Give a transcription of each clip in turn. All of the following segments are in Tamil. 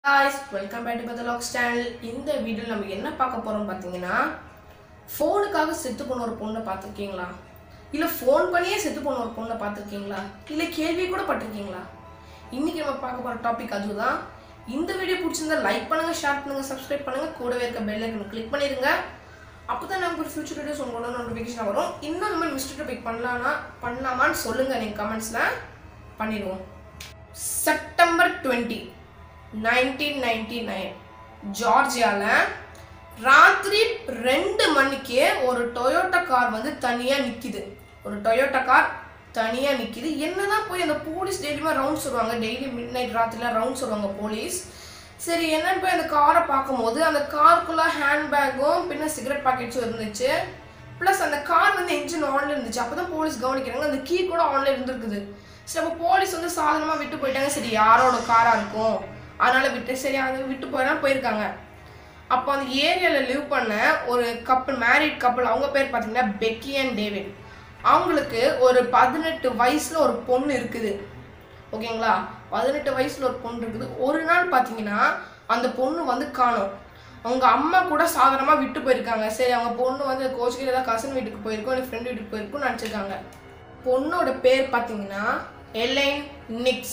guys வெல்கம் பேக் டு பதலாக் சேனல் இந்த வீடியோவில் நம்ம என்ன பார்க்க போகிறோம் பார்த்தீங்கன்னா ஃபோனுக்காக செத்து போன ஒரு பொண்ணை பார்த்துருக்கீங்களா இல்லை ஃபோன் பண்ணியே செத்து போன ஒரு பொண்ணை பார்த்துருக்கீங்களா இல்லை கேள்வி கூட பட்டிருக்கீங்களா இன்னைக்கு நம்ம பார்க்க போகிற டாபிக் அதுதான் இந்த வீடியோ பிடிச்சிருந்தா லைக் பண்ணுங்கள் ஷேர் பண்ணுங்கள் சப்ஸ்கிரைப் பண்ணுங்கள் கூடவே இருக்க பெல் ஐக்கன் கிளிக் பண்ணிடுங்க அப்போ தான் நமக்கு ஒரு ஃபியூச்சர் வீடியோஸ் உங்களோட நோட்டிஃபிகேஷன் வரும் இன்னும் இந்த மாதிரி மிஸ்டர் டாபிக் பண்ணலான்னா பண்ணலாமான்னு சொல்லுங்கள் நீங்கள் கமெண்ட்ஸில் பண்ணிடுவோம் September twenty nineteen ninety nine ஜார்ஜியாவில் ராத்திரி ரெண்டு மணிக்கே ஒரு டொயோட்டா கார் வந்து தனியாக நிற்கிது ஒரு டொயோட்டா கார் தனியாக நிற்கிது என்னதான் போய் அந்த போலீஸ் டெய்லியுமே ரவுண்ட்ஸ் வருவாங்க டெய்லி மிட் நைட் ராத்திரிலாம் ரவுண்ட்ஸ் வருவாங்க போலீஸ் சரி என்னன்னு போய் அந்த காரை பார்க்கும்போது அந்த காருக்குள்ளே ஹேண்ட்பேக்கும் பின்ன சிகரெட் பாக்கெட்ஸும் இருந்துச்சு ப்ளஸ் அந்த கார் வந்து என்ஜின் ஆன்ல இருந்துச்சு அப்போ தான் போலீஸ் கவனிக்கிறாங்க அந்த கீ கூட ஆன்ல இருந்திருக்குது சரி அப்போ போலீஸ் வந்து சாதனமாக விட்டு போயிட்டாங்க சரி யாரோட காராக இருக்கும் அதனால விட்டு சரி அதை விட்டு போயிடலாம் போயிருக்காங்க அப்போ அந்த ஏரியாவில் லிவ் பண்ண ஒரு கப்பல் மேரிட் கப்பல் அவங்க பேர் பார்த்தீங்கன்னா பெக்கி அண்ட் டேவிட் அவங்களுக்கு ஒரு பதினெட்டு வயசில் ஒரு பொண்ணு இருக்குது ஓகேங்களா பதினெட்டு வயசில் ஒரு பொண்ணு இருக்குது ஒரு நாள் பார்த்தீங்கன்னா அந்த பொண்ணு வந்து காணோம் அவங்க அம்மா கூட சாதாரணமாக விட்டு போயிருக்காங்க சரி அவங்க பொண்ணு வந்து கோச்சிக்கில் ஏதாவது கசன் வீட்டுக்கு போயிருக்கோம் இல்லை ஃப்ரெண்ட் வீட்டுக்கு போயிருக்கோம்னு நினச்சிருக்காங்க பொண்ணோட பேர் பார்த்தீங்கன்னா எலைன் நிக்ஸ்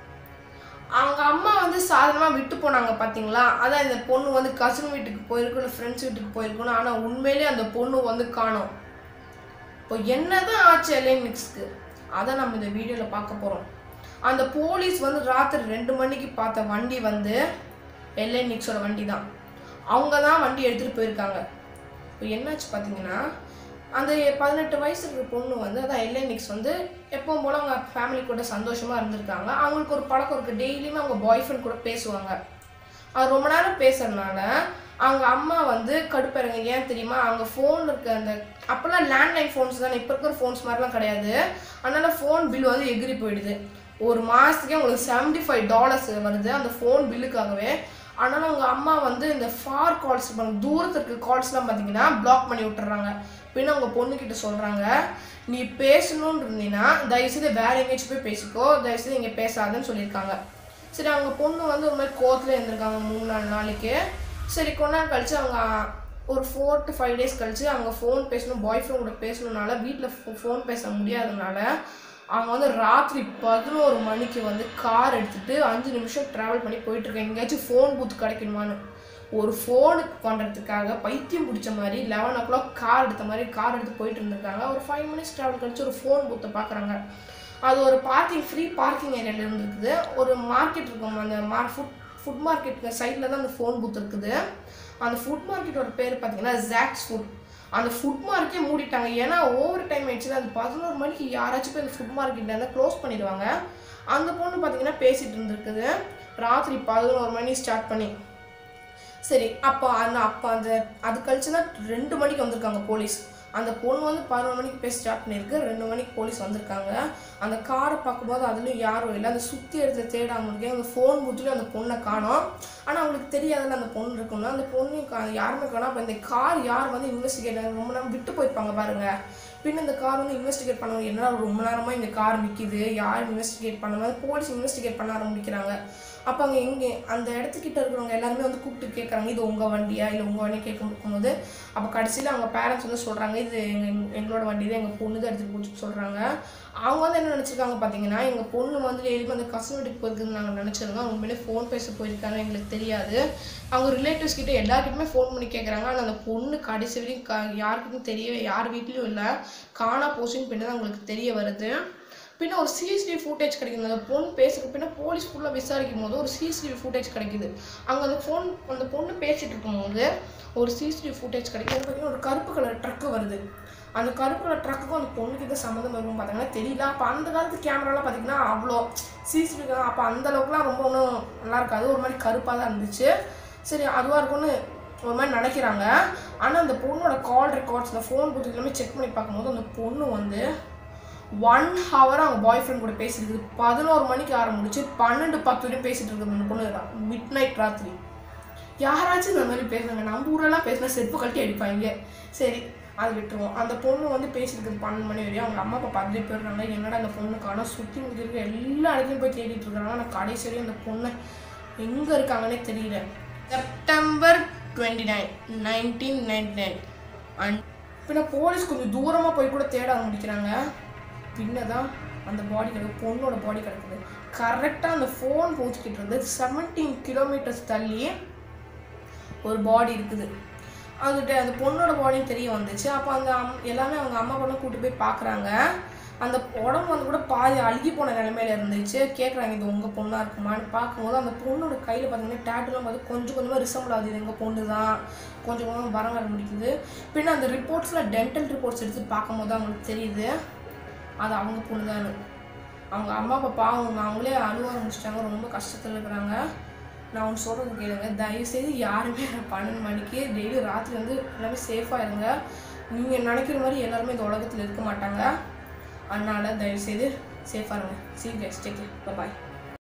அவங்க அம்மா வந்து சாதாரணமாக விட்டு போனாங்க பார்த்தீங்களா அதான் இந்த பொண்ணு வந்து கசின் வீட்டுக்கு போயிருக்கும் இல்லை ஃப்ரெண்ட்ஸ் வீட்டுக்கு போயிருக்கணும் ஆனால் உண்மையிலேயே அந்த பொண்ணு வந்து காணோம் இப்போ என்னதான் ஆச்சு எலைனிக்ஸ்க்கு அதை நம்ம இந்த வீடியோவில் பார்க்க போகிறோம் அந்த போலீஸ் வந்து ராத்திரி ரெண்டு மணிக்கு பார்த்த வண்டி வந்து எல்என்எக்ஸோட வண்டி தான் அவங்க தான் வண்டி எடுத்துகிட்டு போயிருக்காங்க இப்போ என்னாச்சு பார்த்தீங்கன்னா அந்த பதினெட்டு வயசு இருக்கிற பொண்ணு வந்து அதான் எல்என்எக்ஸ் வந்து எப்பவும் போல் அவங்க ஃபேமிலி கூட சந்தோஷமாக இருந்திருக்காங்க அவங்களுக்கு ஒரு பழக்கம் இருக்குது டெய்லியுமே அவங்க பாய் ஃப்ரெண்ட் கூட பேசுவாங்க அது ரொம்ப நேரம் பேசுறதுனால அவங்க அம்மா வந்து கடுப்பாருங்க ஏன் தெரியுமா அவங்க ஃபோன் இருக்க அந்த அப்போல்லாம் லேண்ட்லைன் ஃபோன்ஸ் தானே இப்போ இருக்கிற ஃபோன்ஸ் மாதிரிலாம் கிடையாது அதனால ஃபோன் பில் வந்து எகிரி போயிடுது ஒரு மாதத்துக்கே உங்களுக்கு செவன்டி ஃபைவ் டாலர்ஸ் வருது அந்த ஃபோன் பில்லுக்காகவே அதனால அவங்க அம்மா வந்து இந்த ஃபார் கால்ஸ் தூரத்தில் இருக்க கால்ஸ்லாம் பார்த்தீங்கன்னா பிளாக் பண்ணி விட்டுறாங்க பின்ன அவங்க பொண்ணுக்கிட்ட சொல்கிறாங்க நீ பேசணும்னு இருந்தீங்கன்னா தயவுசெய்து வேற எங்கேயாச்சும் போய் பேசிக்கோ தயவுசெய்து இங்கே பேசாதுன்னு சொல்லியிருக்காங்க சரி அவங்க பொண்ணு வந்து ஒரு மாதிரி கோத்தில் இருந்திருக்காங்க மூணு நாலு நாளைக்கு சரி கொஞ்ச நாள் கழிச்சு அவங்க ஒரு ஃபோர் டு ஃபைவ் டேஸ் கழிச்சு அவங்க ஃபோன் பேசணும் பாய் ஃப்ரெண்ட் கூட பேசணுனால வீட்டில் ஃபோன் பேச முடியாதனால அவங்க வந்து ராத்திரி பதினோரு மணிக்கு வந்து கார் எடுத்துட்டு அஞ்சு நிமிஷம் ட்ராவல் பண்ணி போயிட்டு இருக்காங்க எங்கேயாச்சும் ஃபோன் பூத் கிடைக்கணுமான்னு ஒரு ஃபோனுக்கு பண்ணுறதுக்காக பைத்தியம் பிடிச்ச மாதிரி லெவன் ஓ கிளாக் கார் எடுத்த மாதிரி கார் எடுத்து போயிட்டு இருந்திருக்காங்க ஒரு ஃபைவ் மினிட்ஸ் ட்ராவல் கழிச்சு ஒரு ஃபோன் பூத்தை பார்க்குறாங்க அது ஒரு பார்க்கிங் ஃப்ரீ பார்க்கிங் ஏரியாவில் இருந்திருக்குது ஒரு மார்க்கெட் இருக்கும் அந்த மார் ஃபுட் ஃபுட் மார்க்கெட் சைடில் தான் அந்த ஃபோன் பூத் இருக்குது அந்த ஃபுட் மார்க்கெட்டோட பேர் பார்த்தீங்கன்னா ஜாக்ஸ் ஃபுட் அந்த ஃபுட் மார்க்கே மூடிட்டாங்க ஏன்னா ஓவர் டைம் ஆயிடுச்சு அது பதினோரு மணிக்கு யாராச்சும் போய் அந்த ஃபுட் மார்க்கெட்டில் இருந்தால் க்ளோஸ் பண்ணிடுவாங்க அந்த பொண்ணு பார்த்தீங்கன்னா பேசிகிட்டு இருந்திருக்குது ராத்திரி பதினோரு மணி ஸ்டார்ட் பண்ணி சரி அப்போ அந்த அப்போ அந்த அது கழிச்சு தான் ரெண்டு மணிக்கு வந்திருக்காங்க போலீஸ் அந்த பொண்ணு வந்து பதினொரு மணிக்கு பேச ஸ்டார்ட் பண்ணியிருக்கு ரெண்டு மணிக்கு போலீஸ் வந்திருக்காங்க அந்த காரை பார்க்கும்போது அதுலேயும் யாரும் இல்லை அந்த சுற்றி இடத்துல தேடாமல் இருக்கேன் அந்த ஃபோன் புத்துலேயும் அந்த பொண்ணை காணோம் ஆனால் அவங்களுக்கு தெரியாதுல்ல அந்த பொண்ணு இருக்குன்னு அந்த பொண்ணையும் கா யாருமே காணோம் அப்போ இந்த கார் யார் வந்து இன்வெஸ்டிகேட் ரொம்ப நேரம் விட்டு போயிருப்பாங்க பாருங்க பின்ன இந்த கார் வந்து இன்வெஸ்டிகேட் பண்ணுவாங்க என்னடா ரொம்ப நேரமாக இந்த கார் நிற்கிது யார் இன்வெஸ்டிகேட் பண்ணாமல் போலீஸ் இன்வெஸ்டிகேட் பண்ண ஆரம்பிக்கிறாங்க அப்போ அங்கே எங்கே அந்த இடத்துக்கிட்ட இருக்கிறவங்க எல்லாருமே வந்து கூப்பிட்டு கேட்குறாங்க இது உங்கள் வண்டியா இல்லை உங்கள் வண்டியை கேட்க இருக்கும்போது அப்போ கடைசியில் அவங்க பேரண்ட்ஸ் வந்து சொல்கிறாங்க இது எங்கள் எங்களோட வண்டி தான் எங்கள் பொண்ணு தான் எடுத்துகிட்டு போச்சுன்னு சொல்கிறாங்க அவங்க வந்து என்ன நினச்சிருக்காங்க பார்த்தீங்கன்னா எங்கள் பொண்ணு வந்து எதுவுமே அந்த கஸ்டமர் வீட்டுக்கு போயிருக்குன்னு நாங்கள் நினச்சிருந்தோம் அவங்க மேலே ஃபோன் பேச போயிருக்காங்க எங்களுக்கு தெரியாது அவங்க ரிலேட்டிவ்ஸ் கிட்ட எல்லாருக்கிட்டுமே ஃபோன் பண்ணி கேட்குறாங்க ஆனால் அந்த பொண்ணு கடைசி வரையும் க யாருக்குமே தெரியவே யார் வீட்லேயும் இல்லை காணா போச்சுன்னு பின்ன தான் அவங்களுக்கு தெரிய வருது பின்ன ஒரு சிசிடிவி ஃபுட்டேஜ் கிடைக்குது அந்த பொண்ணு பேசுறதுக்கு பின்ன போலீஸ் ஃபுல்லாக விசாரிக்கும் போது ஒரு சிசிடிவி ஃபுட்டேஜ் கிடைக்குது அங்கே அந்த ஃபோன் அந்த பொண்ணு பேசிட்டு இருக்கும்போது ஒரு சிசிடிவி ஃபுட்டேஜ் கிடைக்குது பார்த்தீங்கன்னா ஒரு கருப்பு கலர் ட்ரக்கு வருது அந்த கருப்பு கலர் ட்ரக்குக்கும் அந்த பொண்ணுக்கு சம்மந்தம் வரும்னு பார்த்தீங்கன்னா தெரியல அப்போ அந்த காலத்து கேமராலாம் பார்த்தீங்கன்னா அவ்வளோ சிசிடிவி அப்போ அந்த அளவுக்குலாம் ரொம்ப ஒன்றும் நல்லா இருக்காது ஒரு மாதிரி கருப்பாக தான் இருந்துச்சு சரி அதுவாக இருக்கும்னு ஒரு மாதிரி நினைக்கிறாங்க ஆனால் அந்த பொண்ணோட கால் ரெக்கார்ட்ஸ் அந்த ஃபோன் புத்து எல்லாமே செக் பண்ணி பார்க்கும்போது அந்த பொண்ணு வந்து ஒன் ஹவர் அவங்க பாய் ஃப்ரெண்ட் கூட பேசிட்டு பதினோரு மணிக்கு ஆரம்பிச்சு பன்னெண்டு பத்து வரையும் பேசிட்டு இருக்குது அந்த பொண்ணு மிட் நைட் ராத்திரி யாராச்சும் இந்த மாதிரி பேசுறாங்க நம்ம ஊரெல்லாம் பேசினா செருப்பு கழட்டி அடிப்பாங்க சரி அது விட்டுருவோம் அந்த பொண்ணு வந்து பேசிட்டு பன்னெண்டு மணி வரையும் அவங்க அம்மா அப்பா பார்த்துட்டு போயிடுறாங்க என்னடா அந்த பொண்ணு காணோம் சுற்றி முடிஞ்சிருக்கு எல்லா இடத்துலையும் போய் தேடிட்டு இருக்காங்க ஆனால் கடைசி வரையும் அந்த பொண்ணை எங்கே இருக்காங்கன்னே தெரியல September twenty nine nineteen ninety nine and பின்ன போலீஸ் கொஞ்சம் தூரமாக போய் கூட தேட ஆரம்பிக்கிறாங்க பின்ன தான் அந்த பாடி கிடக்கு பொண்ணோட பாடி கிடக்குது கரெக்டாக அந்த ஃபோன் போச்சுக்கிட்டு இருந்து செவன்டீன் கிலோமீட்டர்ஸ் தள்ளி ஒரு பாடி இருக்குது அதுகிட்ட அந்த பொண்ணோட பாடியும் தெரிய வந்துச்சு அப்போ அந்த அம் எல்லாமே அவங்க அம்மா பொண்ணை கூட்டு போய் பார்க்குறாங்க அந்த உடம்பு வந்து கூட பாதி அழுகி போன நிலைமையில இருந்துச்சு கேட்குறாங்க இது உங்கள் பொண்ணாக இருக்குமான்னு பார்க்கும்போது அந்த பொண்ணோட கையில் பார்த்தீங்கன்னா டேட்டுலாம் பார்த்து கொஞ்சம் கொஞ்சமாக ரிசம்பிள் ஆகுது இது எங்கள் பொண்ணு தான் கொஞ்சம் கொஞ்சமாக வர வர முடிக்குது பின்ன அந்த ரிப்போர்ட்ஸில் டென்டல் ரிப்போர்ட்ஸ் எடுத்து பார்க்கும்போது அவங்களுக்கு தெரியுது அது அவங்க பொண்ணு தான் அவங்க அம்மா அப்பா பாவம் அவங்களே அழுவ ஆரம்பிச்சிட்டாங்க ரொம்ப கஷ்டத்தில் இருக்கிறாங்க நான் ஒன்று சொல்கிறது கேளுங்க தயவுசெய்து யாருமே பன்னெண்டு மணிக்கு டெய்லி ராத்திரி வந்து எல்லாமே சேஃபாக இருங்க நீங்கள் நினைக்கிற மாதிரி எல்லாருமே இந்த உலகத்தில் இருக்க மாட்டாங்க அதனால் தயவுசெய்து சேஃபாக இருங்க சீ கைஸ் டேக் பாய்